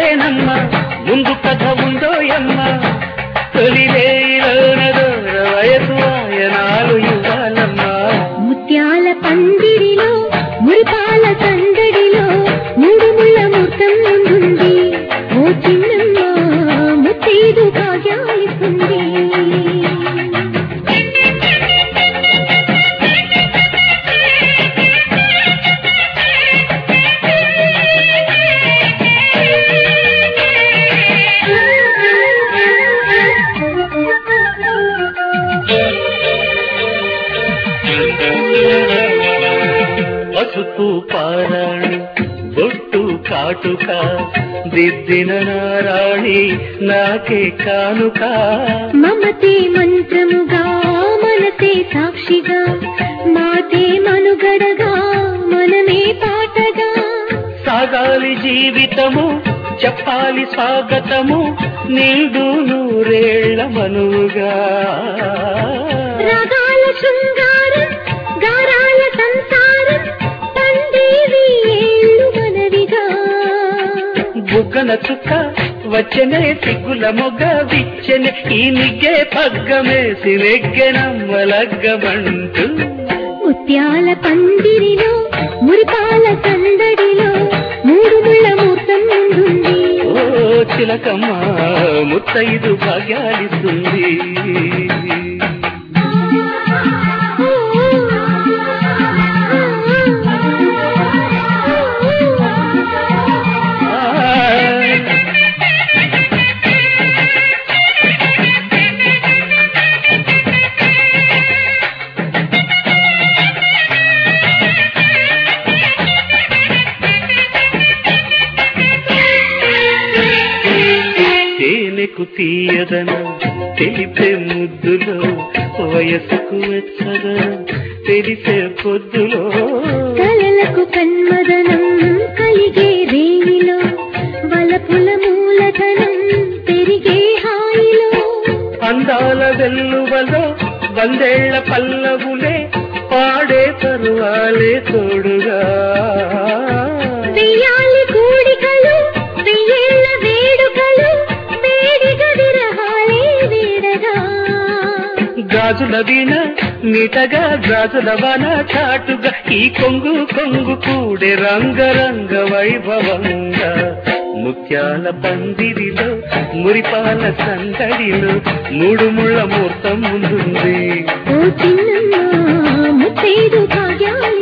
ఇదేనమ్మ ముందు కథ ఉందో యమ్మ తొలిలేలోనదో వయసు ఆయనాలు ఇవ్వాలమ్మా ముత్యాల పందిరిలో మురిపాల సందడిలో మూడు ముళ్ళ ముహూర్తం ముందుంది ఓ చిన్నమ్మ ముత్తైదు భాగ్యాలిస్తుంది పసుపు పారాణి బొట్టు కాటుక దిద్దిన నారాణి నాకే కానుక మమతే మంత్రముగా మనసే సాక్షిగా మాతే మనుగడగా మనమే పాటగా సాగాలి జీవితము చెప్పాలి స్వాగతము నిండు నూరేళ్ల మనుగా రాగాల శృంగారం గారాల సంసారం పండేవి ఏళ్ళు మనవిగా బుగ్గన చుక్క వచ్చనే సిగ్గుల మొగ్గ విచ్చెనే ఈ నిగ్గే పగ్గమేసి నెగ్గెనమ్మలగ్గమంటూ ముత్యాల పందిరిలో మురిపాల సందడిలో మూడు ముళ్ళ మూర్తం ముందుంది ఓ చిలకమ్మ ముత్తైదు భాగ్యాలిస్తుంది ఆ, తేనెకు తీయదన తెలిపే ముద్దులో వయసుకు వెచ్చదన తెలిసే పొద్దులో కలలకు కన్మదనం కలిగే రేణిలో వలపుల మూలధనం పెరిగే హాయిలో అందాల వెల్లువలో వందేళ్ల పల్లవులే పాడే తరువాలే తోడుగా వెయ్యాలి కూడికలు వెయ్యేళ్ళ వేడుకలు వేడిగా విరహాలే వీడగా గాజుల వీణ నీటగా గాజుల వన చాటుగా ఈ కొంగు కొంగు కూడే రంగరంగ వైభవంగా ముత్యాల పందిరిలో మురిపాల సందడిలో మూడు ముళ్ళ ముహూర్తం ముందుంది ఓ చిన్నమ్మ ముత్తైదు భాగ్యాలు